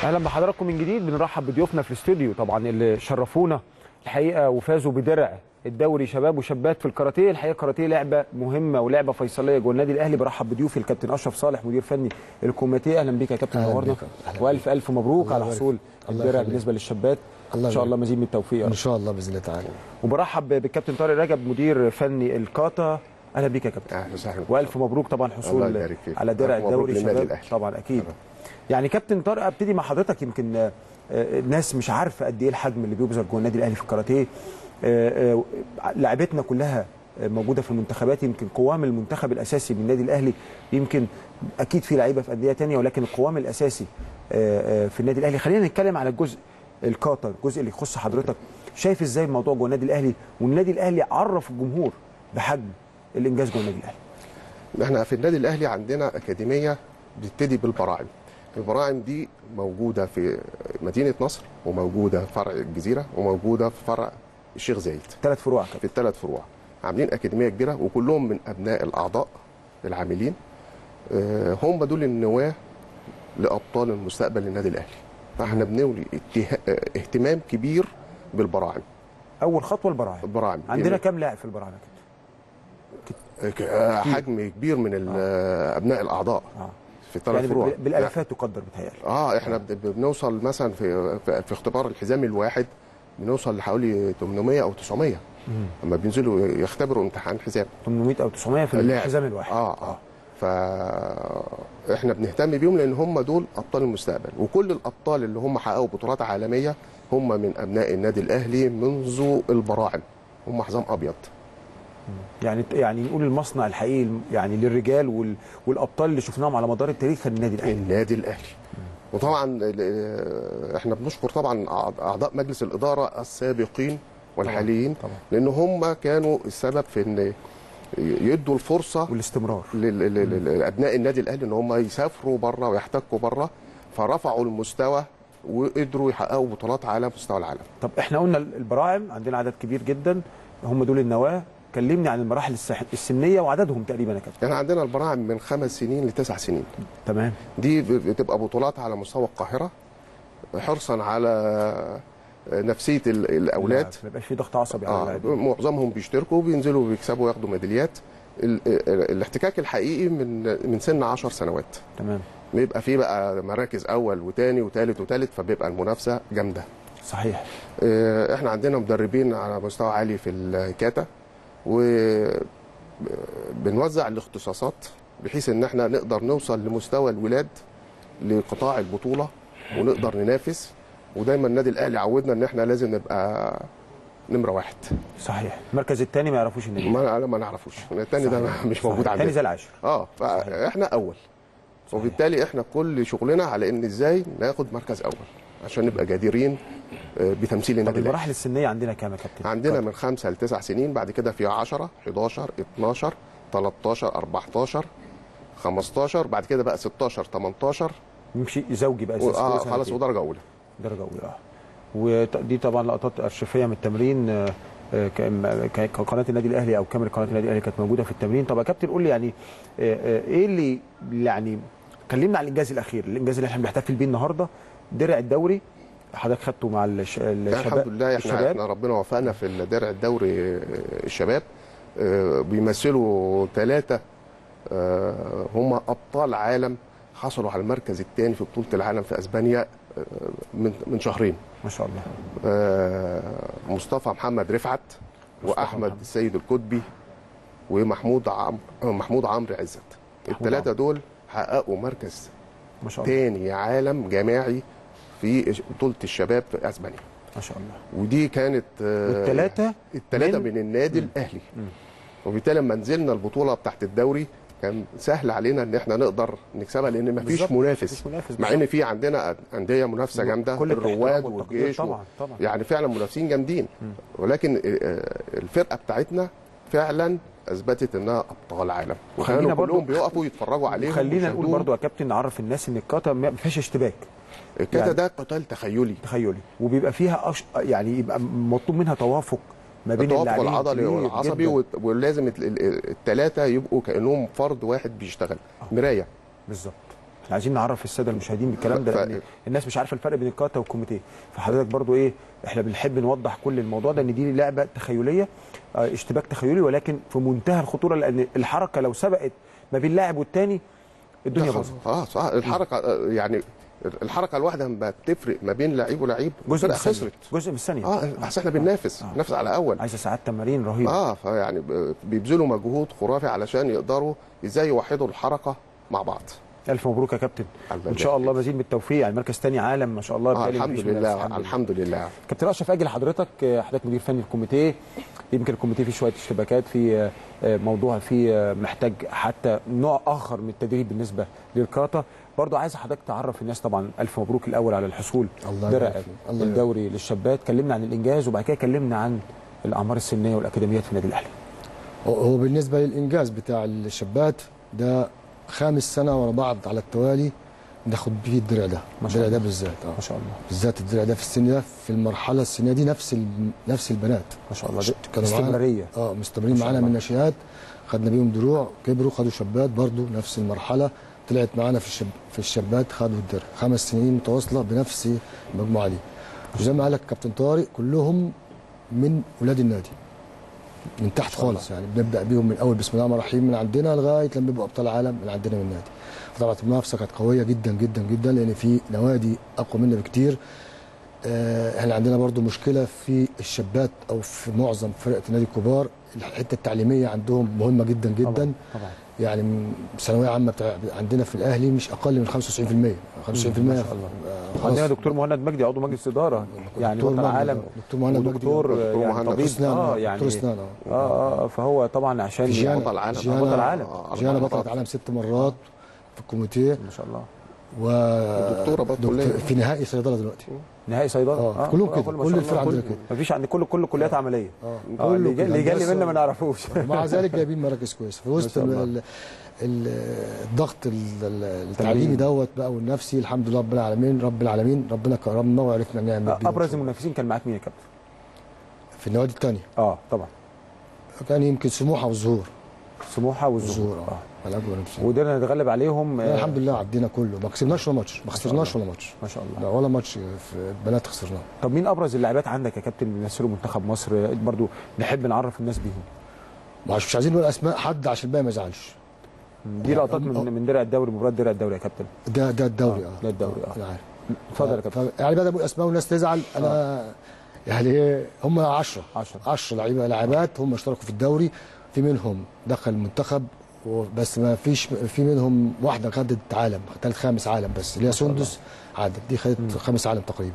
اهلا بحضراتكم من جديد بنرحب بضيوفنا في الاستوديو طبعا اللي شرفونا الحقيقه وفازوا بدرع الدوري شباب وشابات في الكاراتيه الحقيقه الكاراتيه لعبه مهمه ولعبه فيصليه جوه النادي الاهلي برحب بضيوفي الكابتن اشرف صالح مدير فني الكوميتيه اهلا بك يا كابتن أهلاً نورنا بك. أهلاً والف الف مبروك الله على يبارك حصول فيك. الله الدرع يخليك. بالنسبه للشابات الله ان شاء يبارك. الله مزيد من التوفيق يا ان رب. شاء الله باذن الله تعالى وبرحب بالكابتن طارق رجب مدير فني الكاتا اهلا بك يا كابتن اهلا وسهلا والف مبروك طبعا الله حصول يبارك فيك. على درع ألف مبروك الدوري للنادي شباب الأهلي. طبعا اكيد طبعا. يعني كابتن طارق ابتدي مع حضرتك يمكن آه، آه، الناس مش عارفه قد ايه الحجم اللي بيبذل جوه النادي الاهلي في الكاراتيه آه، آه، لعبتنا كلها آه، موجوده في المنتخبات يمكن قوام المنتخب الاساسي من النادي الاهلي يمكن اكيد في لعيبه في انديه تانية ولكن القوام الاساسي آه، آه، في النادي الاهلي خلينا نتكلم على الجزء الكاتا الجزء اللي يخص حضرتك شايف ازاي الموضوع جوه النادي الاهلي والنادي الاهلي عرف الجمهور بحجم الانجاز جوه النادي الاهلي احنا في النادي الاهلي عندنا اكاديميه بتبتدي بالبراعم البراعم دي موجوده في مدينه نصر وموجوده في فرع الجزيره وموجوده في فرع الشيخ زايد ثلاث فروع يا كابتن في الثلاث فروع عاملين اكاديميه كبيره وكلهم من ابناء الاعضاء العاملين آه، هم دول النواه لابطال المستقبل للنادي الاهلي فاحنا بنولي اتها- آه، اهتمام كبير بالبراعم اول خطوه البراعم البراعم عندنا كام لاعب في البراعم يا كابتن ك- آه، حجم كبير من ال- آه، ابناء الاعضاء اه في الثلاث يعني فروع بال- بالالافات تقدر بتهيألي اه احنا بن- بنوصل مثلا في في في اختبار الحزام الواحد بنوصل لحوالي 800 او 900 لما بينزلوا يختبروا امتحان حزام 800 او 900 في اللاعب. الحزام الواحد اه اه فاحنا بنهتم بيهم لان هم دول ابطال المستقبل وكل الابطال اللي هم حققوا بطولات عالميه هم من ابناء النادي الاهلي منذ البراعم هم حزام ابيض يعني يعني نقول المصنع الحقيقي يعني للرجال وال... والابطال اللي شفناهم على مدار التاريخ في النادي الاهلي النادي الاهلي وطبعا ال- احنا بنشكر طبعا أعض- اعضاء مجلس الاداره السابقين والحاليين طبعا. لان هم كانوا السبب في ان يدوا الفرصه والاستمرار لل- لل- لل- لابناء النادي الاهلي ان هم يسافروا بره ويحتكوا بره فرفعوا المستوى وقدروا يحققوا بطولات على مستوى العالم طب احنا قلنا البراعم عندنا عدد كبير جدا هم دول النواه كلمني عن المراحل السح... السنيه وعددهم تقريبا يا كابتن احنا عندنا البراعم من خمس سنين لتسع سنين تمام دي بتبقى بطولات على مستوى القاهره حرصا على نفسيه ال- الاولاد ما يبقاش في ضغط عصبي على آه اللاعبين معظمهم بيشتركوا بينزلوا ويكسبوا وياخدوا ميداليات ال- ال- الاحتكاك الحقيقي من من سن 10 سنوات تمام بيبقى فيه بقى مراكز اول وثاني وثالث وثالث فبيبقى المنافسه جامده صحيح آه، احنا عندنا مدربين على مستوى عالي في الكاتا وبنوزع الاختصاصات بحيث ان احنا نقدر نوصل لمستوى الولاد لقطاع البطوله ونقدر ننافس ودايما النادي الاهلي عودنا ان احنا لازم نبقى نمره واحد صحيح المركز الثاني ما يعرفوش النادي ما ما نعرفوش الثاني ده صحيح. مش موجود صحيح. عندنا تاني زي العاشر اه فاحنا اول وبالتالي احنا كل شغلنا على ان ازاي ناخد مركز اول عشان نبقى جديرين آه، بتمثيل طب النادي الاهلي المراحل السنيه عندنا كام يا كابتن عندنا من خمسة لتسع سنين بعد كده في 10 11 12 13 14 15 بعد كده بقى 16 18 يمشي زوجي بقى و- أساس اه كل خلاص سنتين. ودرجه اولى درجه اولى اه ودي طبعا لقطات ارشيفيه من التمرين آه، آه، كان- ك- قناه النادي الاهلي او كاميرا قناه النادي الاهلي كانت موجوده في التمرين طب يا كابتن قول لي يعني آه، آه، ايه اللي يعني كلمنا عن الانجاز الاخير الانجاز اللي احنا بنحتفل بيه النهارده درع الدوري حضرتك خدته مع الش... الشباب الحمد لله احنا الشباب احنا ربنا وفقنا في الدرع الدوري آه، الشباب آه، بيمثلوا ثلاثه هم ابطال عالم حصلوا على المركز الثاني في بطوله العالم في اسبانيا آه، من من شهرين ما شاء الله آه، مصطفى محمد رفعت مصطفى واحمد محمد. السيد القطبي ومحمود عمرو محمود عمرو عزت الثلاثه دول حققوا مركز ما شاء الله تاني عالم جماعي في بطوله الشباب في اسبانيا ما شاء الله ودي كانت آه، والثلاثه الثلاثه من- من النادي الاهلي وبالتالي لما نزلنا البطوله بتاعت الدوري كان سهل علينا ان احنا نقدر نكسبها لان مفيش بالظبط، منافس مفيش منافس مع ان في عندنا انديه منافسه جامده كل الاحترام الرواد والتقدير والجيش طبعا طبعا يعني فعلا منافسين جامدين ولكن آه، الفرقه بتاعتنا فعلا اثبتت انها ابطال عالم وخلينا وكانوا برضو- كلهم بيقفوا يتفرجوا عليهم خلينا نقول ويشاهدوهم. برضو يا كابتن نعرف الناس ان الكاتا ما فيهاش اشتباك الكاتا يعني- ده قتال تخيلي تخيلي وبيبقى فيها أش... يعني يبقى مطلوب منها توافق ما بين التوافق اللاعبين العضلي كبير والعصبي جداً. وت- ولازم الثلاثه يبقوا كانهم فرد واحد بيشتغل مرايه بالظبط عايزين نعرف الساده المشاهدين بالكلام ده ف- لان الناس مش عارفه الفرق بين الكاتا والكوميتيه فحضرتك برضو ايه احنا بنحب نوضح كل الموضوع ده ان دي لعبه تخيليه آه، اشتباك تخيلي ولكن في منتهى الخطوره لان الحركه لو سبقت ما بين لاعب والتاني الدنيا باظت اه صح الحركه آه، يعني الحركه الواحده لما بتفرق ما بين لعيب ولعيب جزء من الفرقه الثانيه خسرت جزء من الثانيه اه اصل احنا بننافس آه. بننافس على اول عايزه ساعات تمارين رهيبه اه فيعني ب- بيبذلوا مجهود خرافي علشان يقدروا ازاي يوحدوا الحركه مع بعض الف مبروك يا كابتن الله وان شاء يبارك الله فيك. مزيد بالتوفيق يعني مركز تاني عالم ما شاء الله آه بالتالي الحمد مفيش منافسة. لله الحمد لله كابتن اشرف اجل حضرتك آه، حضرتك مدير فني الكوميتيه يمكن الكوميتيه فيه شويه اشتباكات في آه، آه، موضوع فيه آه، محتاج حتى نوع اخر من التدريب بالنسبه للكاتا برضو عايز حضرتك تعرف الناس طبعا الف مبروك الاول على الحصول الله درع يبارك فيك. الله يبارك. الدوري للشابات كلمنا عن الانجاز وبعد كده كلمنا عن الاعمار السنيه والاكاديميات في النادي الاهلي هو- هو بالنسبه للانجاز بتاع الشابات ده خامس سنه ورا بعض على التوالي ناخد بيه الدرع ده ما شاء الدرع ده الله. بالذات اه ما شاء الله بالذات الدرع ده في السن ده في المرحله السنيه دي نفس ال... نفس البنات ما شاء الله دي كانوا معانا- استمراريه اه مستمرين ما شاء معانا الله. من ناشئات خدنا بيهم دروع كبروا خدوا شابات برضو نفس المرحله طلعت معانا في الشب... في الشابات خدوا الدرع خمس سنين متواصله بنفس المجموعه دي وزي ما قال لك كابتن طارق كلهم من ولاد النادي من تحت شاء الله. خالص يعني بنبدا بيهم من اول بسم الله الرحمن الرحيم من عندنا لغايه لما يبقوا ابطال عالم من عندنا من النادي طبعا المنافسه كانت قويه جدا جدا جدا لان في نوادي اقوى منا بكتير آه، احنا عندنا برضو مشكله في الشابات او في معظم فرق النادي الكبار الحته التعليميه عندهم مهمه جدا جدا طبعا طبعا يعني من ثانويه عامه بتاع عندنا في الاهلي مش اقل من 95% 95% ما شاء الله. آه، خلاص. عندنا دكتور مهند مجدي عضو مجلس اداره يعني دكتور بطل مهند، عالم دكتور مهند مجدي، ودكتور دكتور يعني مهند. طبيب دكتور اسنان اه آه، يعني دكتور اسنان اه اه اه فهو طبعا عشان جيانا بطل عالم. جيانا بطل عالم. آه، جيانا أربع بطلة مرات. عالم ست مرات في الكوميتيه ما شاء الله و ودكتورة برضه دكتور- كلية. في نهائي صيدله دلوقتي نهائي صيدله آه، كلهم كده، ما كل شاء الفرق الله. عندنا كل- كده. مفيش عند كل كل كليات عمليه اه اه اللي جا- اللي جالي هندسة منا ما نعرفوش ومع ذلك جايبين مراكز كويسه في وسط شاء الله. ال- ال- الضغط ال- ال- التعليمي دوت بقى والنفسي الحمد لله رب العالمين رب العالمين ربنا كرمنا وعرفنا نعمل آه، بيه ابرز المنافسين كان معاك مين يا كابتن؟ في النوادي الثانيه اه طبعا كان يمكن سموحه والزهور سموحه والزهور الزهور اه اه الأكبر منافسين. وقدرنا نتغلب عليهم آه، الحمد لله عدينا كله ما كسبناش ولا ماتش ما شاء خسرناش الله. ولا ماتش ما شاء الله لا ولا ماتش في البنات خسرناه طب مين ابرز اللاعبات عندك يا كابتن بيمثلوا منتخب مصر آه، برضو نحب نعرف الناس بيهم مش مش عايزين نقول اسماء حد عشان الباقي ما يزعلش دي لقطات من من درع الدوري مباراه درع الدوري يا كابتن ده ده الدوري آه، اه ده الدوري، آه. انا عارف اتفضل يا كابتن ف- يعني بدل اقول اسماء والناس تزعل انا يعني ايه هم 10 10 10 لعيبه لاعبات هم اشتركوا في الدوري في منهم دخل المنتخب بس ما فيش في منهم واحده خدت عالم ثالث خامس عالم بس اللي هي شاء الله. سندس عادت دي خدت خامس عالم تقريبا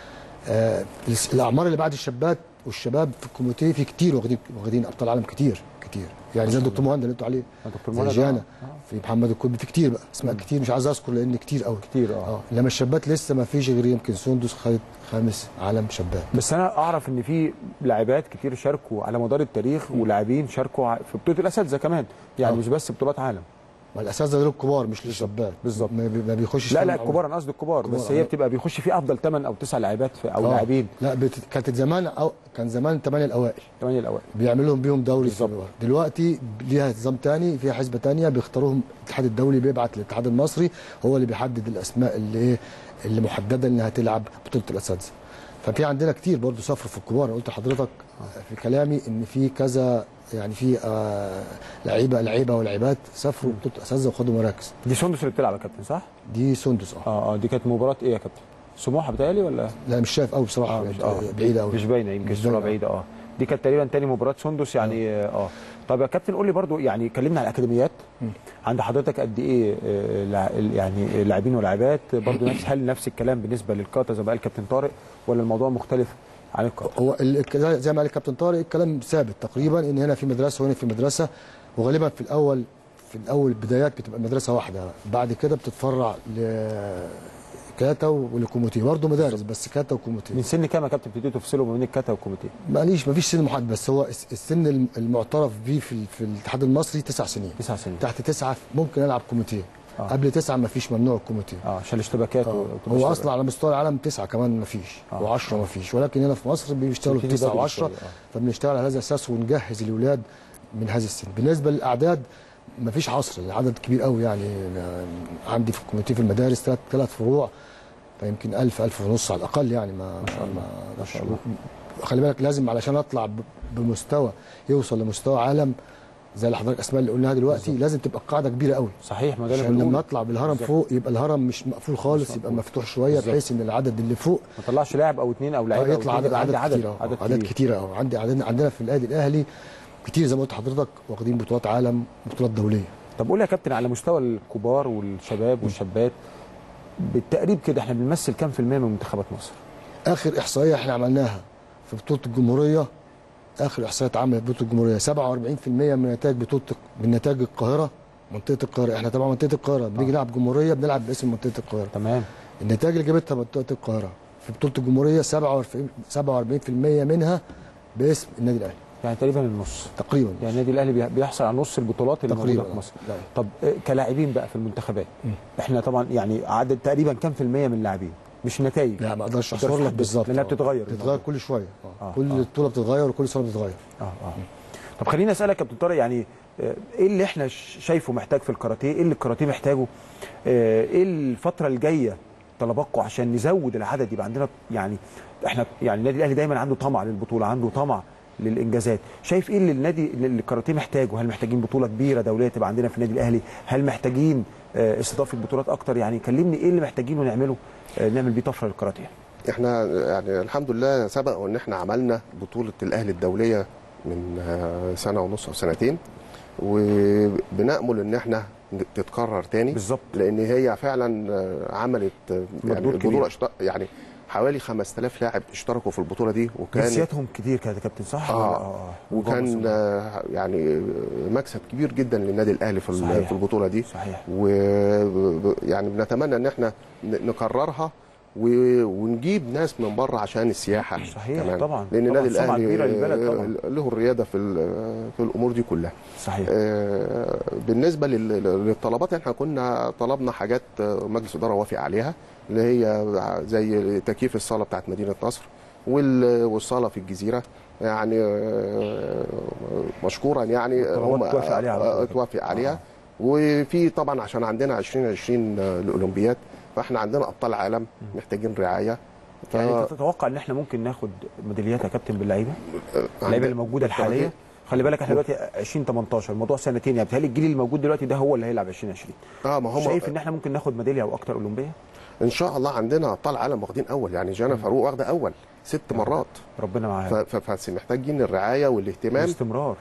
آه الس- الاعمار اللي بعد الشابات والشباب في الكوميتيه في كتير واخدين واخدين ابطال عالم كتير كتير يعني زي الدكتور مهند اللي انتوا عليه دكتور زي مهند، جانا آه، آه. في محمد الكوبي في كتير بقى اسماء كتير مش عايز اذكر لان كتير قوي كتير اه اه انما الشابات لسه ما فيش غير يمكن سندس خدت خامس عالم شابات بس انا اعرف ان في لاعبات كتير شاركوا على مدار التاريخ ولاعبين شاركوا ع- في بطوله الاساتذه كمان يعني آه. مش بس بطولات عالم ما الاساتذه دول الكبار مش للشباب بالظبط. ما بي- ما بيخشش لا فيهم لا أول- الكبار انا قصدي الكبار كبار، بس هي آه. بتبقى بيخش فيه افضل 8 او 9 لاعبات في- او آه. لاعبين لا بت... كانت زمان أو... كان زمان ثمانية الاوائل 8 الاوائل بيعمل لهم بيهم دوري بالظبط. بالظبط دلوقتي ليها نظام تاني فيها حسبه تانية بيختاروهم الاتحاد الدولي بيبعت للاتحاد المصري هو اللي بيحدد الاسماء اللي ايه اللي محدده انها تلعب بطوله الاساتذه ففي عندنا كتير برضو سفر في الكبار أنا قلت لحضرتك في كلامي ان في كذا يعني في آه لعيبه لعيبه ولاعيبات سافروا بطوله الاساتذه وخدوا مراكز دي سندس اللي بتلعب يا كابتن صح؟ دي سندس اه اه اه دي كانت مباراه ايه يا كابتن؟ سموحه بتهيألي ولا؟ لا مش شايف قوي بصراحه اه مش اه بعيده قوي مش باينه يمكن مش الصوره باينة. بعيده اه دي كانت تقريبا تاني مباراه سندس يعني اه آه. طب يا كابتن قول لي برضو يعني كلمنا عن الاكاديميات عند حضرتك قد ايه آه، لع- يعني لاعبين ولاعبات برضو نفس هل نفس الكلام بالنسبه للكاتا زي ما قال كابتن طارق ولا الموضوع مختلف عن الكاتا؟ هو ال- زي ما قال الكابتن طارق الكلام ثابت تقريبا ان هنا في مدرسه وهنا في مدرسه وغالبا في الاول في الاول بدايات بتبقى مدرسه واحده بعد كده بتتفرع لكاتا ولكوموتي برضه مدارس بس كاتا وكوموتي من سن كام يا كابتن بتبتدوا تفصلوا ما بين الكاتا والكوميتيه؟ ماليش مفيش سن محدد بس هو الس- السن الم- المعترف بيه في, ال- في الاتحاد المصري تسع سنين تسع سنين تحت تسعه ممكن العب كوميتيه آه. قبل تسعه مفيش ممنوع الكوميتيه اه عشان الاشتباكات آه. و- هو اصلا على مستوى العالم تسعه كمان مفيش آه. و10 مفيش ولكن هنا في مصر بيشتغلوا في بيبتدي تسعه بدري و10 شوية، آه. فبنشتغل على هذا الاساس ونجهز الاولاد من هذا السن بالنسبه للاعداد مفيش حصر العدد كبير قوي يعني عندي في الكوميتي في المدارس ثلاث ثلاث فروع فيمكن 1000 1000 ونص على الاقل يعني ما ما شاء الله ما شاء الله خلي بالك لازم علشان اطلع ب- بمستوى يوصل لمستوى عالم زي اللي حضرتك اسماء اللي قلناها دلوقتي لازم تبقى القاعده كبيره قوي صحيح ما ده اللي عشان لما بنقوله. اطلع بالهرم بالظبط. فوق يبقى الهرم مش مقفول خالص يبقى مفتوح شويه بالظبط. بحيث ان العدد اللي فوق ما طلعش لاعب او اثنين او لعيبه أو يطلع اتنين، عدد يبقى عدد, عندي كتير عدد عدد, عدد كتير قوي عندي عندنا عندنا في النادي الاهلي كتير زي ما قلت لحضرتك واخدين بطولات عالم بطولات دوليه طب قول لي يا كابتن على مستوى الكبار والشباب والشابات بالتقريب كده احنا بنمثل كام في المية من منتخبات مصر؟ اخر احصائيه احنا عملناها في بطوله الجمهوريه اخر احصائيه اتعملت في بطوله الجمهوريه 47% من نتائج بطوله من نتائج القاهره منطقه القاهره احنا طبعا منطقه القاهره بنيجي نلعب جمهوريه بنلعب باسم منطقه القاهره تمام النتائج اللي جابتها منطقه القاهره في بطوله الجمهوريه 47 47% منها باسم النادي الاهلي يعني تقريبا النص تقريبا يعني النادي الاهلي بي- بيحصل على نص البطولات اللي موجوده تقريبا في مصر لا. طب آه، كلاعبين بقى في المنتخبات احنا طبعا يعني عدد تقريبا كام في المية من اللاعبين مش نتائج لا ما اقدرش ما تقدرش احصر لك تحدد، بالظبط لأنها آه. بتتغير بتتغير الموضوع. كل شويه آه. آه، كل آه. بطوله بتتغير وكل سنه بتتغير اه اه طب خليني اسالك يا كابتن طارق يعني آه، ايه اللي احنا ش- شايفه محتاج في الكاراتيه ايه اللي الكاراتيه محتاجه آه، ايه الفتره الجايه طلباتكم عشان نزود العدد يبقى عندنا يعني احنا يعني النادي الاهلي دايما عنده طمع للبطوله عنده طمع للانجازات شايف ايه اللي النادي اللي الكاراتيه محتاجه هل محتاجين بطوله كبيره دوليه تبقى عندنا في النادي الاهلي هل محتاجين آه، استضافه بطولات اكتر يعني كلمني ايه اللي محتاجينه نعمله آه، نعمل بيه طفره للكاراتيه احنا يعني الحمد لله سبق وان احنا عملنا بطوله الاهلي الدوليه من آه، سنه ونص او سنتين وبنامل ان احنا تتكرر تاني بالظبط لان هي فعلا آه، عملت آه، يعني مردود كبير. البطوله اشت- يعني حوالي 5000 لاعب اشتركوا في البطوله دي وكان جنسياتهم كتير كده يا كابتن صح آه. ولا- اه وكان آه، يعني مكسب كبير جدا للنادي الاهلي في ال- صحيح. في البطوله دي صحيح ويعني بنتمنى ان احنا ن- نكررها و- ونجيب ناس من بره عشان السياحه صحيح، كمان. طبعا. لان طبعا النادي سمعة الاهلي كبيرة للبلد طبعا. آه، له الرياده في ال- في الامور دي كلها صحيح آه، بالنسبه لل- للطلبات احنا كنا طلبنا حاجات آه، مجلس الاداره وافق عليها اللي هي زي تكييف الصاله بتاعت مدينه نصر وال- والصاله في الجزيره يعني آه، مشكورا يعني والطلبات توافق عليها على طول. آه، توافق عليها وفي طبعا عشان عندنا 2020 آه، الاولمبياد فاحنا عندنا ابطال عالم محتاجين رعايه ف- يعني انت تتوقع ان احنا ممكن ناخد ميداليات يا كابتن باللعيبه اللعيبه عند- اللي موجوده الحاليه خلي بالك احنا دلوقتي 2018 الموضوع سنتين يعني بتهيألي الجيل الموجود دلوقتي ده هو اللي هيلعب 2020 اه ما هم شايف ان احنا ممكن ناخد ميداليه او اكتر اولمبيه ان شاء الله عندنا ابطال عالم واخدين اول يعني جانا فاروق واخده اول ست مرات ربنا ف- معانا ف- بس محتاجين الرعايه والاهتمام باستمرار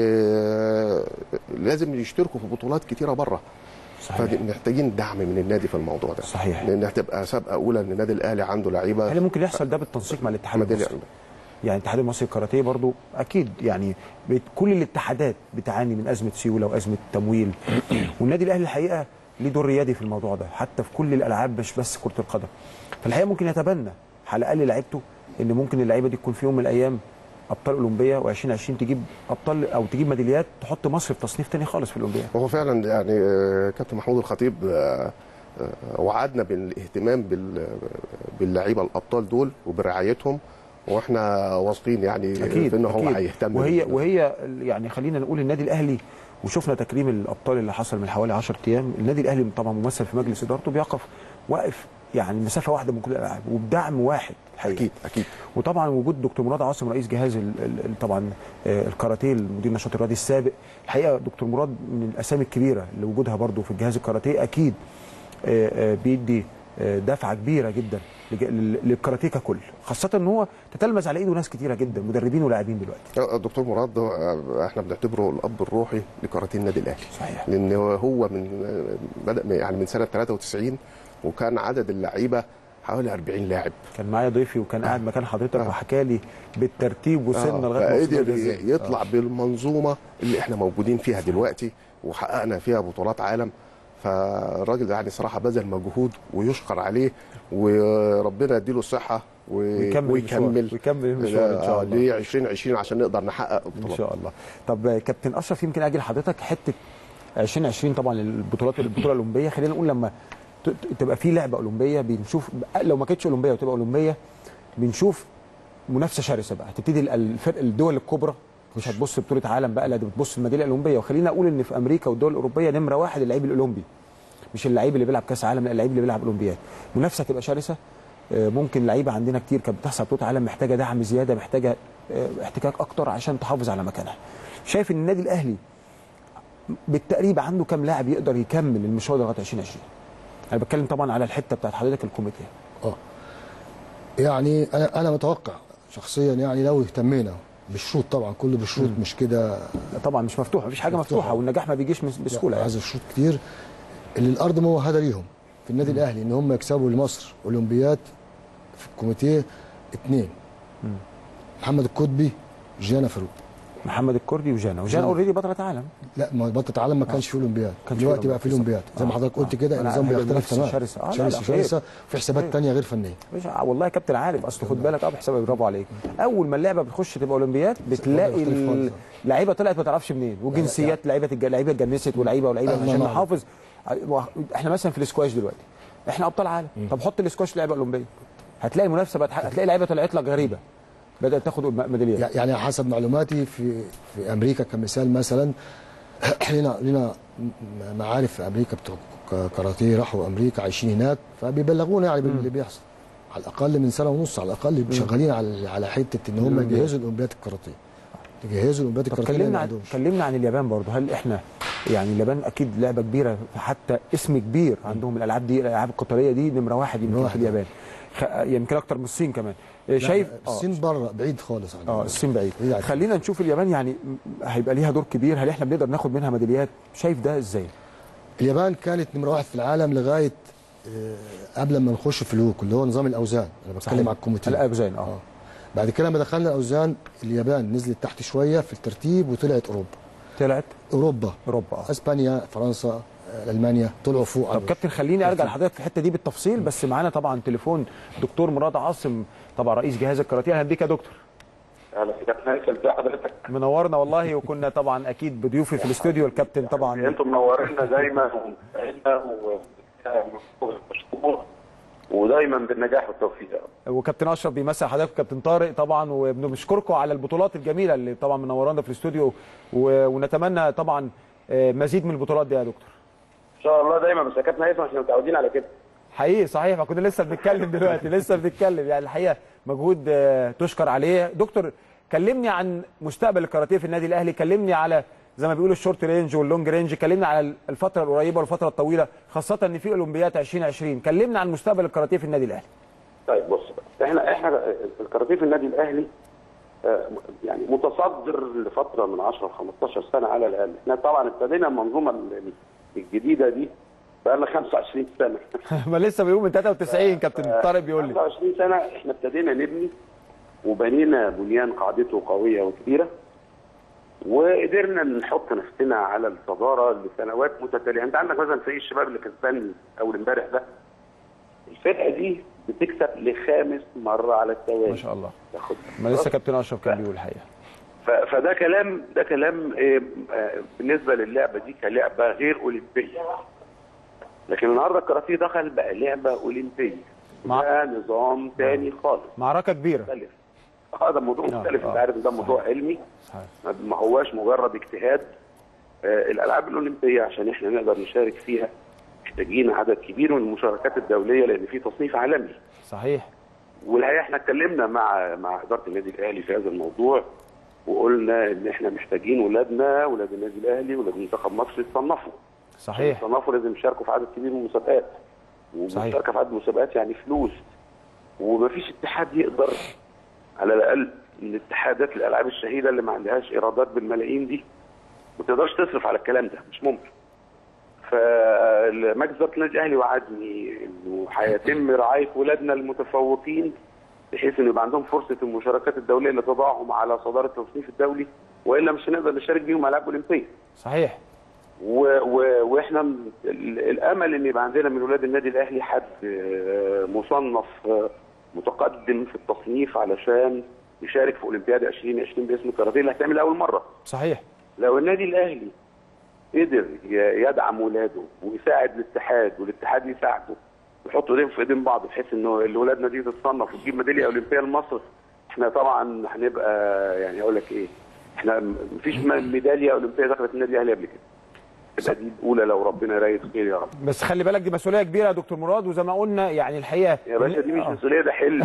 ولازم يشتركوا في بطولات كتيره بره صحيح فمحتاجين دعم من النادي في الموضوع ده صحيح. لان هتبقى سابقه اولى ان النادي الاهلي عنده لعيبه هل ممكن يحصل ده بالتنسيق مع الاتحاد ميداليه المصري يعني الاتحاد المصري للكاراتيه برضو اكيد يعني بت- كل الاتحادات بتعاني من ازمه سيوله وازمه تمويل والنادي الاهلي الحقيقه ليه دور ريادي في الموضوع ده حتى في كل الالعاب مش بس كره القدم فالحقيقه ممكن يتبنى على الاقل لعيبته ان ممكن اللعيبه دي تكون في يوم من الايام ابطال اولمبيه و2020 تجيب ابطال او تجيب ميداليات تحط مصر في تصنيف تاني خالص في الاولمبياد هو فعلا يعني آه، كابتن محمود الخطيب آه، آه، وعدنا بالاهتمام بال- باللعيبه الابطال دول وبرعايتهم واحنا واثقين يعني اكيد في ان هو أكيد. هيهتم وهي بال- وهي يعني خلينا نقول النادي الاهلي وشفنا تكريم الابطال اللي حصل من حوالي 10 ايام النادي الاهلي طبعا ممثل في مجلس ادارته بيقف واقف يعني مسافه واحده من كل الالعاب وبدعم واحد الحقيقه اكيد اكيد وطبعا وجود دكتور مراد عاصم رئيس جهاز ال ال ال طبعا آه، الكاراتيه المدير النشاط الرياضي السابق الحقيقه دكتور مراد من الاسامي الكبيره اللي وجودها برضو في الجهاز الكاراتيه اكيد آه، آه، بيدي آه، دفعه كبيره جدا لج- لل- للكاراتيه ككل خاصه ان هو تتلمذ على ايده ناس كتيره جدا مدربين ولاعبين دلوقتي الدكتور مراد ده، آه، احنا بنعتبره الاب الروحي لكاراتيه النادي الاهلي صحيح لان هو من آه، بدا من- يعني من سنه 93 وكان عدد اللعيبه حوالي 40 لاعب كان معايا ضيفي وكان قاعد مكان حضرتك آه. وحكى لي بالترتيب وصلنا آه، لغايه ما وصلنا فقدر إزاي. يطلع بالمنظومه اللي احنا موجودين فيها دلوقتي وحققنا فيها بطولات عالم فالراجل ده يعني صراحه بذل مجهود ويشكر عليه وربنا يديله الصحه و- ويكمل ويكمل المشوار. ويكمل المشوار إن شاء الله. ل 2020 عشان نقدر نحقق ان بطولات شاء الله طب آه، كابتن اشرف يمكن اجي لحضرتك حته 2020 طبعا البطولات البطوله الاولمبيه خلينا نقول لما ت- ت- تبقى في لعبه اولمبيه بنشوف لو ما كانتش اولمبيه وتبقى اولمبيه بنشوف منافسه شرسه بقى تبتدي ال- الفرق الدول الكبرى مش هتبص بطوله عالم بقى لا دي بتبص الميداليه الاولمبيه وخلينا اقول ان في امريكا والدول الاوروبيه نمره واحد اللعيب الاولمبي مش اللعيب اللي بيلعب كاس عالم لا اللعيب اللي بيلعب اولمبياد منافسه تبقى شرسه آه، ممكن لعيبه عندنا كتير كانت بتحصل بطوله عالم محتاجه دعم زياده محتاجه آه، احتكاك اكتر عشان تحافظ على مكانها شايف ان النادي الاهلي بالتقريب عنده كام لاعب يقدر يكمل المشوار ده لغايه 2020 انا بتكلم طبعا على الحته بتاعت حضرتك الكوميتي اه يعني انا انا متوقع شخصيا يعني لو اهتمينا بالشروط طبعا كله بالشروط مش كده طبعا مش مفتوحه مفيش حاجه مفتوحة. مفتوحه والنجاح ما بيجيش مس- بسهوله يعني. عايز الشروط كتير اللي الارض موهده ليهم في النادي الاهلي ان هم يكسبوا لمصر اولمبياد في الكوميتيه اثنين محمد القطبي جانا فاروق محمد الكردي وجانا وجانا جانا. اوريدي بطله عالم لا ما بطة عالم ما كانش فيه اولمبياد كانش فيه دلوقتي بقى فيه أولمبياد. اولمبياد زي ما آه. حضرتك قلت آه. كده أنا النظام عارف بيختلف المنافسة تماما شرسة. آه، لا، شرسه لا، شرسه في حسابات خير. تانية غير فنيه مش والله يا كابتن عارف اصل خد بالك اه بحسابك برافو عليك اول ما اللعبه بتخش تبقى اولمبياد بتلاقي بيختلف خالص. اللعيبه طلعت ما تعرفش منين وجنسيات لعيبه الج- لعيبه اتجنست ولعيبه ولعيبه الله عشان ينور. نحافظ احنا مثلا في الاسكواش دلوقتي احنا ابطال عالم طب حط الاسكواش لعيبه اولمبيه هتلاقي المنافسه بقت هتلاقي لعيبه طلعت لك غريبه بدات تاخد م- ميداليات يعني حسب معلوماتي في في امريكا كمثال مثلا لنا لنا معارف في امريكا بتوع ك- كاراتيه راحوا امريكا عايشين هناك فبيبلغونا يعني باللي بيحصل على الاقل من سنه ونص على الاقل شغالين على على حته ان هم الأولمبياد. يجهزوا الاولمبياد الكاراتيه يجهزوا الاولمبياد طب الكاراتيه اللي كلمنا ما عن عندهمش كلمنا عن اليابان برضه هل احنا يعني اليابان اكيد لعبه كبيره حتى اسم كبير عندهم الالعاب دي الالعاب القتاليه دي نمره واحد يمكن نمرة في واحد. اليابان خ- يمكن اكتر من الصين كمان إيه، شايف لا، الصين بره بعيد خالص عن اه الصين بعيد بعيد عن- خلينا نشوف اليابان يعني م- هيبقى ليها دور كبير هل احنا بنقدر ناخد منها ميداليات شايف ده ازاي اليابان كانت نمره واحد في العالم لغايه آه، قبل ما نخش في الوك اللي هو نظام الاوزان انا بتكلم على الكوميتيه الاوزان اه اه بعد كده لما دخلنا الاوزان اليابان نزلت تحت شويه في الترتيب وطلعت اوروبا طلعت اوروبا اوروبا اه اسبانيا فرنسا آه، المانيا طلعوا فوق طب كابتن خليني ارجع لحضرتك في الحته دي بالتفصيل بس معانا طبعا تليفون دكتور مراد عاصم طبعا رئيس جهاز الكاراتيه اهلا بيك يا دكتور اهلا بك كابتن هيثم ازي حضرتك؟ منورنا والله وكنا طبعا اكيد بضيوفي في الاستوديو الكابتن طبعا انتم منورينا دايما ومساعدنا ومشكور ودايما بالنجاح والتوفيق وكابتن اشرف بيمثل حضرتك وكابتن طارق طبعا وبنشكركم على البطولات الجميله اللي طبعا منورانا في الاستوديو و- ونتمنى طبعا آه، مزيد من البطولات دي يا دكتور ان شاء الله دايما بس يا كابتن هيثم احنا متعودين على كده حقيقي صحيح ما كنا لسه بنتكلم دلوقتي لسه بنتكلم يعني الحقيقه مجهود آه، تشكر عليه دكتور كلمني عن مستقبل الكاراتيه في النادي الاهلي كلمني على زي ما بيقولوا الشورت رينج واللونج رينج كلمنا على الفتره القريبه والفتره الطويله خاصه ان في اولمبياد 2020 كلمنا عن مستقبل الكاراتيه في النادي الاهلي طيب بص بقى احنا احنا الكاراتيه في النادي الاهلي آه، يعني متصدر لفتره من 10 ل 15 سنه على الاقل احنا طبعا ابتدينا المنظومه ال- الجديده دي بقى لنا 25 سنه ما لسه بيقول من 93 كابتن طارق بيقول لي 25 سنه احنا ابتدينا نبني وبنينا بنيان قاعدته قويه وكبيره وقدرنا نحط نفسنا على الصداره لسنوات متتاليه انت عندك مثلا فريق الشباب اللي كسبان اول امبارح ده الفرقه دي بتكسب لخامس مره على التوالي ما شاء الله تاخد ما لسه كابتن اشرف كان بيقول الحقيقه ف- فده كلام ده كلام آه، آه، بالنسبه للعبه دي كلعبه غير اولمبيه لكن النهارده الكاراتيه دخل بقى لعبه اولمبيه مع- ده نظام تاني خالص معركه كبيره مختلف اه ده موضوع آه، مختلف آه. انت عارف إن ده موضوع علمي صحيح. ما- ما هواش مجرد اجتهاد آه الالعاب الاولمبيه عشان احنا نقدر نشارك فيها محتاجين عدد كبير من المشاركات الدوليه لان في تصنيف عالمي صحيح والحقيقه احنا اتكلمنا مع مع اداره النادي الاهلي في هذا الموضوع وقلنا ان احنا محتاجين ولادنا ولاد النادي الاهلي ولاد منتخب مصر يتصنفوا صحيح يتصنفوا لازم يشاركوا في عدد كبير من المسابقات صحيح. والمشاركه في عدد المسابقات يعني فلوس ومفيش اتحاد يقدر على الاقل من اتحادات الالعاب الشهيره اللي ما عندهاش ايرادات بالملايين دي ما تقدرش تصرف على الكلام ده مش ممكن فمجلس اداره النادي الاهلي وعدني انه هيتم رعايه ولادنا المتفوقين بحيث انه يبقى عندهم فرصه المشاركات الدوليه اللي تضعهم على صداره التصنيف الدولي والا مش هنقدر نشارك بيهم العاب اولمبيه صحيح و و واحنا م- ال- الامل ان يبقى عندنا من ولاد النادي الاهلي حد آه، مصنف آه، متقدم في التصنيف علشان يشارك في اولمبياد 2020 باسم الكاراتيه اللي هتعمل اول مره صحيح لو النادي الاهلي قدر ي- يدعم ولاده ويساعد الاتحاد والاتحاد يساعده ويحطوا ايديهم في ايدين بعض بحيث انه اللي ولادنا دي تتصنف وتجيب ميداليه اولمبيه لمصر احنا طبعا هنبقى يعني اقول لك ايه احنا م- مفيش م- ميداليه اولمبيه دخلت النادي الاهلي قبل كده تبقى دي الاولى لو ربنا رايد خير يا رب بس خلي بالك دي مسؤوليه كبيره يا دكتور مراد وزي ما قلنا يعني الحقيقه يا باشا دي مش آه. مسؤوليه ده حلم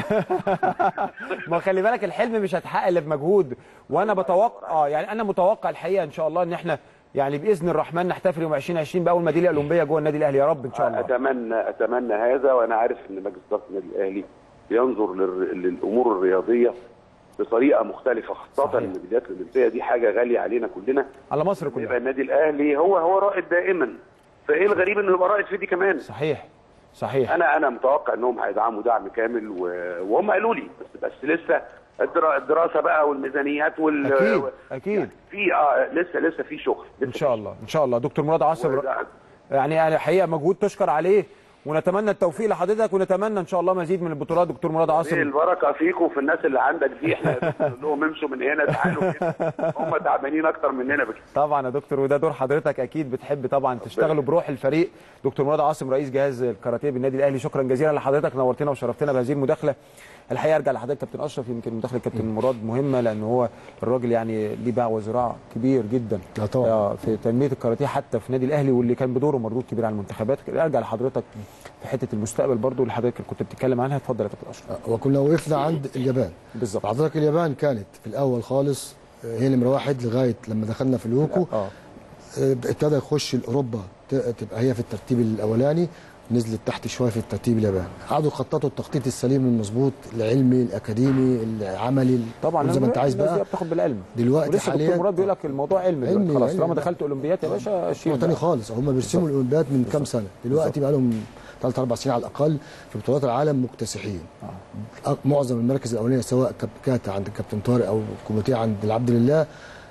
ما خلي بالك الحلم مش هيتحقق الا بمجهود وانا بتوقع اه يعني انا متوقع الحقيقه ان شاء الله ان احنا يعني باذن الرحمن نحتفل يوم 2020 باول ميداليه اولمبيه جوه النادي الاهلي يا رب ان شاء الله اتمنى اتمنى هذا وانا عارف ان مجلس اداره النادي الاهلي بينظر للر- للامور الرياضيه بطريقه مختلفه خاصه صحيح. الميداليات الاولمبيه دي حاجه غاليه علينا كلنا على مصر يبقى كلها النادي الاهلي هو هو رائد دائما فايه الغريب انه يبقى رائد في دي كمان صحيح صحيح انا انا متوقع انهم هيدعموا دعم كامل و... وهم قالوا لي بس بس لسه الدرا- الدراسه بقى والميزانيات وال أكيد، أكيد. يعني في اه لسه لسه في شغل لسه ان شاء الله ان شاء الله دكتور مراد عاصم وده- يعني يعني الحقيقه مجهود تشكر عليه ونتمنى التوفيق لحضرتك ونتمنى ان شاء الله مزيد من البطولات دكتور مراد ايه عاصم البركه فيكم في الناس اللي عندك دي احنا بنقول لهم امشوا من هنا تعالوا كده هم تعبانين اكتر مننا بكتير طبعا يا دكتور وده دور حضرتك اكيد بتحب طبعا تشتغلوا بروح الفريق دكتور مراد عاصم رئيس جهاز الكاراتيه بالنادي الاهلي شكرا جزيلا لحضرتك نورتنا وشرفتنا بهذه المداخله الحقيقه ارجع لحضرتك كابتن اشرف يمكن مداخله كابتن مراد مهمه لان هو الراجل يعني ليه باع وذراع كبير جدا لا طبعا. آه، في تنميه الكاراتيه حتى في النادي الاهلي واللي كان بدوره مردود كبير على المنتخبات ارجع لحضرتك في حته المستقبل برضو اللي حضرتك كنت بتتكلم عنها اتفضل يا كابتن اشرف وكنا وقفنا عند اليابان بالظبط حضرتك اليابان كانت في الاول خالص آه، هي نمره واحد لغايه لما دخلنا في اليوكو اه آه، ابتدى يخش اوروبا ت- تبقى هي في الترتيب الاولاني نزلت تحت شويه في الترتيب الياباني قعدوا يخططوا التخطيط السليم المظبوط العلمي الاكاديمي العملي طبعا زي ما انت عايز الناس دي بقى بتاخد بالعلم دلوقتي ولسه دكتور حاليا مراد بيقول لك الموضوع علمي علمي، دلوقتي خلاص علمي. طالما دخلت اولمبيات يا باشا شيل موضوع تاني بقى. خالص هم بيرسموا الاولمبياد من كام سنه دلوقتي بقى لهم ثلاث اربع سنين على الاقل في بطولات العالم مكتسحين أ- معظم المراكز الاولانيه سواء كاب- كانت عند الكابتن طارق او كوميتيه عند العبد لله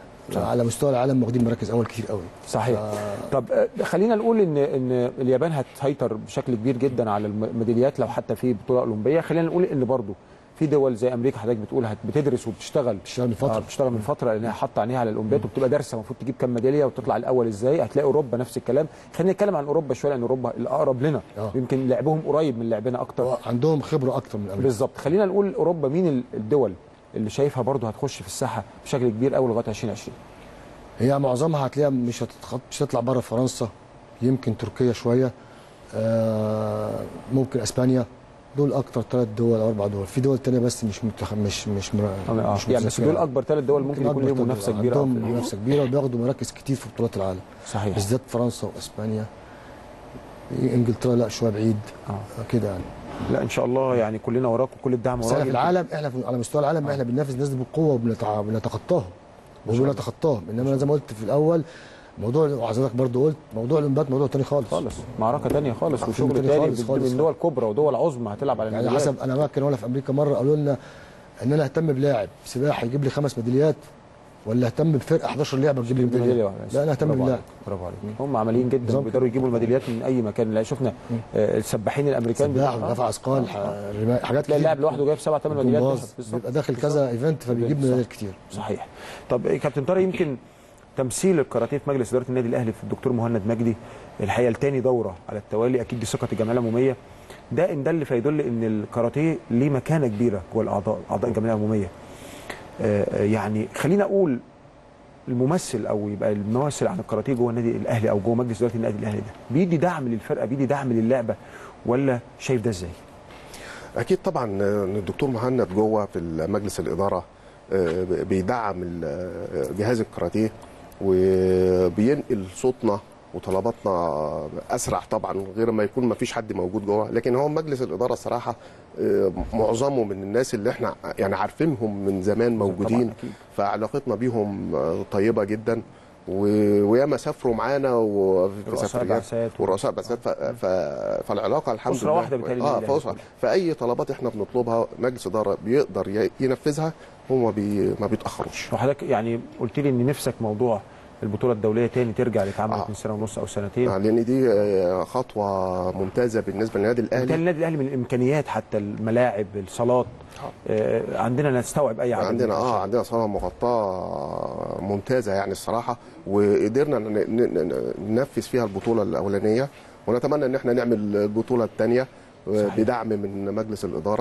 على مستوى العالم واخدين مراكز اول كتير قوي صحيح طب آه، خلينا نقول ان ان اليابان هتسيطر بشكل كبير جدا على الميداليات لو حتى في بطوله اولمبيه خلينا نقول ان برضو في دول زي امريكا حضرتك بتقول هت- بتدرس وبتشتغل بتشتغل من فترة. آه بتشتغل من فتره لانها حاطه عينيها على الاولمبياد وبتبقى دارسه المفروض تجيب كام ميداليه وتطلع الاول ازاي هتلاقي اوروبا نفس الكلام خلينا نتكلم عن اوروبا شويه لان اوروبا الاقرب لنا آه. يمكن لعبهم قريب من لعبنا اكتر عندهم خبره اكتر من امريكا بالظبط خلينا نقول اوروبا مين ال- الدول اللي شايفها برضو هتخش في الساحه بشكل كبير قوي لغايه 2020 هي معظمها هتلاقيها مش هتتخط... مش هتطلع بره فرنسا يمكن تركيا شويه آه ممكن اسبانيا دول اكتر ثلاث دول او اربع دول في دول تانية بس مش متخ... مش مش مر... اه مش يعني بس متذكرة. دول اكبر ثلاث دول ممكن يكون أكبر لهم ثلاث منافسه دول. كبيره عندهم في- منافسه كبيره وبياخدوا مراكز كتير في بطولات العالم صحيح بالذات فرنسا واسبانيا انجلترا لا شويه بعيد آه. كده يعني لا ان شاء الله يعني كلنا وراك وكل الدعم بس وراك احنا في العالم احنا في على مستوى العالم احنا بننافس الناس دي بقوه وبنتع- وبنتخطاهم وبنتخطاهم انما انا زي ما قلت في الاول موضوع وحضرتك برضو قلت موضوع الاولمبياد موضوع تاني خالص خالص معركه تانية خالص وشغل تاني تاني خالص من- خالص. من دول كبرى ودول عظمى هتلعب على يعني الميداليات. حسب انا فاكر وانا في امريكا مره قالوا لنا ان انا اهتم بلاعب سباحه يجيب لي خمس ميداليات ولا اهتم بفرقه 11 لعبه تجيب لي ميداليه ميداليه واحده لا انا اهتم برافو باللاعب عليك، برافو عليك هم عمليين جدا بالظبط. بيقدروا يجيبوا الميداليات من اي مكان لا شفنا آه، السباحين الامريكان سباح بيبقى- ودفع اثقال ح- رماية، حاجات تلاقي اللاعب لوحده جايب سبع ثمان ميداليات جمباز ذهب. بالظبط. بيبقى داخل كذا ايفنت فبيجيب صح. ميداليات كتير صحيح طب إيه، كابتن طارق يمكن تمثيل الكاراتيه في مجلس اداره النادي الاهلي في الدكتور مهند مجدي الحقيقه لتاني دوره على التوالي اكيد دي ثقه الجمعيه العموميه ده ان دل فيدل ان الكاراتيه ليه مكانه كبيره جوه الاعضاء اعضاء الجمعيه العموميه آه، آه، يعني خلينا اقول الممثل او يبقى الممثل عن الكاراتيه جوه النادي الاهلي او جوه مجلس اداره النادي الاهلي ده بيدي دعم للفرقه بيدي دعم للعبه ولا شايف ده ازاي؟ اكيد طبعا ان الدكتور مهند جوه في مجلس الاداره آه، بيدعم ال- آه، جهاز الكاراتيه وبينقل صوتنا وطلباتنا اسرع طبعا غير ما يكون ما فيش حد موجود جوه لكن هو مجلس الاداره الصراحه آه، معظمه من الناس اللي احنا يعني عارفينهم من زمان موجودين أكيد. فعلاقتنا بيهم آه، طيبه جدا و- وياما سافروا معانا وفي رؤساء سفريات بعثات. ورؤساء بعثات ف... ف... فالعلاقه الحمد أسرة لله واحدة بتهيألي اه النادي فأسرة. الأهلي. فاي طلبات احنا بنطلبها مجلس اداره بيقدر ي- ينفذها هم بي... ما بيتاخروش وحضرتك يعني قلت لي ان نفسك موضوع البطوله الدوليه تاني ترجع لتعمل آه. من سنه ونص او سنتين آه، لان دي آه، خطوه ممتازه بالنسبه للنادي بالتالي الاهلي النادي الاهلي من الامكانيات حتى الملاعب الصالات آه، عندنا نستوعب اي عدد عندنا من اه الأشياء. عندنا صاله مغطاه ممتازه يعني الصراحه وقدرنا ن- ن- ن- ننفذ فيها البطوله الاولانيه ونتمنى ان احنا نعمل البطوله الثانيه صحيح. بدعم من مجلس الاداره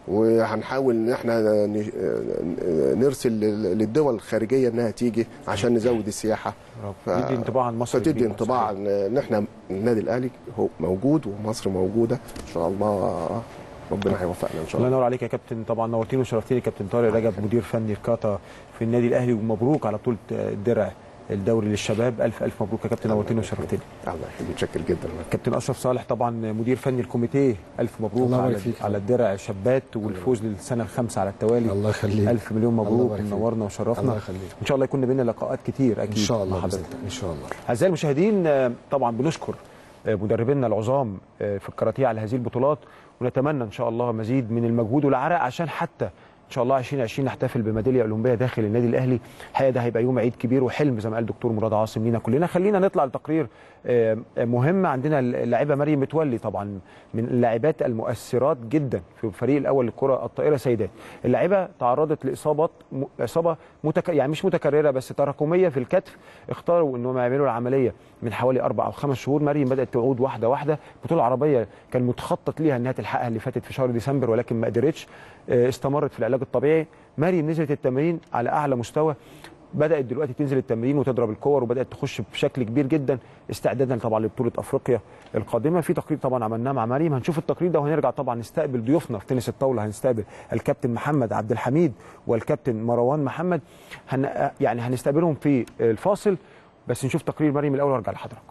وهنحاول ان احنا ن- نرسل للدول الخارجيه انها تيجي عشان نزود السياحه ف- تدي انطباع عن مصر فتدي جديد. انطباع ان إن احنا النادي الاهلي هو موجود ومصر موجوده ان شاء الله ربنا هيوفقنا ان شاء الله الله ينور عليك يا كابتن طبعا نورتيني وشرفتيني كابتن طارق رجب مدير فني الكاتا في النادي الاهلي ومبروك على بطوله الدرع الدوري للشباب الف الف مبروك يا كابتن نورتيني وشرفتني الله يخليك متشكر جدا كابتن اشرف صالح طبعا مدير فني الكوميتيه الف مبروك الله يبارك على فيك. على الدرع شابات والفوز للسنه الخامسه على التوالي الله يخليك الف مليون الله مبروك يبارك فيك. نورنا وشرفنا الله يخليك ان شاء الله يكون بينا لقاءات كتير اكيد ان شاء مع الله حضرتك. بإذن الله. ان شاء الله اعزائي المشاهدين آه، طبعا بنشكر آه، مدربينا العظام آه، في الكاراتيه على هذه البطولات ونتمنى ان شاء الله مزيد من المجهود والعرق عشان حتى ان شاء الله 2020 نحتفل بميداليه اولمبيه داخل النادي الاهلي الحقيقه ده هيبقى يوم عيد كبير وحلم زي ما قال دكتور مراد عاصم لينا كلنا خلينا نطلع لتقرير آه، آه، مهم عندنا اللاعبه مريم متولي طبعا من اللاعبات المؤثرات جدا في الفريق الاول للكره الطائره سيدات اللاعبه تعرضت لاصابات م- اصابه متك... يعني مش متكرره بس تراكميه في الكتف اختاروا انهم يعملوا العمليه من حوالي اربع او خمس شهور مريم بدات تعود واحده واحده بطوله عربيه كان متخطط ليها انها تلحقها اللي فاتت في شهر ديسمبر ولكن ما قدرتش آه، استمرت في العلاج الطبيعي مريم نزلت التمرين على اعلى مستوى بدات دلوقتي تنزل التمرين وتضرب الكور وبدات تخش بشكل كبير جدا استعدادا طبعا لبطوله افريقيا القادمه في تقرير طبعا عملناه مع مريم هنشوف التقرير ده وهنرجع طبعا نستقبل ضيوفنا في تنس الطاوله هنستقبل الكابتن محمد عبد الحميد والكابتن مروان محمد هن يعني هنستقبلهم في الفاصل بس نشوف تقرير مريم الاول وارجع لحضراتكم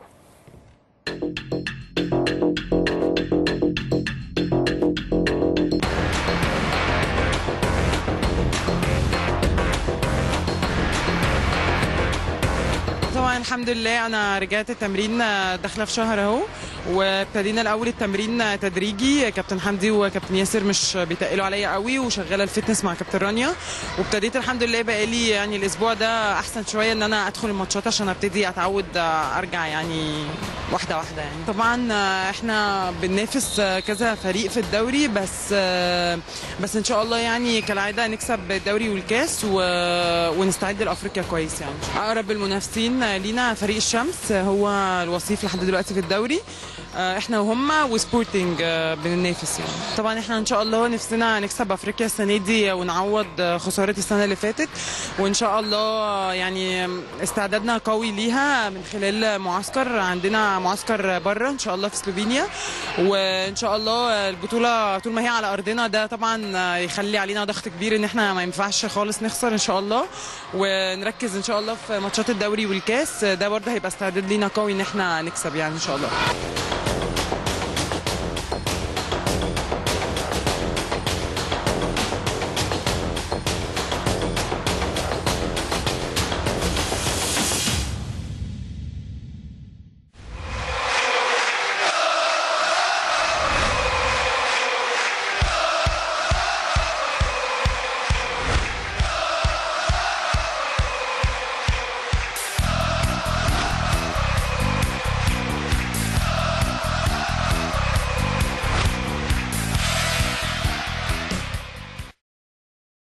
طبعا الحمد لله انا رجعت التمرين داخله في شهر اهو وابتدينا الاول التمرين تدريجي كابتن حمدي وكابتن ياسر مش بيتقلوا عليا قوي وشغاله الفتنس مع كابتن رانيا وابتديت الحمد لله بقالي يعني الاسبوع ده احسن شويه ان انا ادخل الماتشات عشان ابتدي اتعود ارجع يعني واحده واحده يعني طبعا احنا بننافس كذا فريق في الدوري بس بس ان شاء الله يعني كالعاده نكسب الدوري والكاس و... ونستعد لافريقيا كويس يعني اقرب المنافسين لينا فريق الشمس هو الوصيف لحد دلوقتي في الدوري احنا وهم وسبورتنج بننافس يعني طبعا احنا ان شاء الله نفسنا نكسب افريقيا السنه دي ونعوض خساره السنه اللي فاتت وان شاء الله يعني استعدادنا قوي ليها من خلال معسكر عندنا معسكر بره ان شاء الله في سلوفينيا وان شاء الله البطوله طول ما هي على ارضنا ده طبعا يخلي علينا ضغط كبير ان احنا ما ينفعش خالص نخسر ان شاء الله ونركز ان شاء الله في ماتشات الدوري والكاس ده برضه هيبقى استعداد لينا قوي ان احنا نكسب يعني ان شاء الله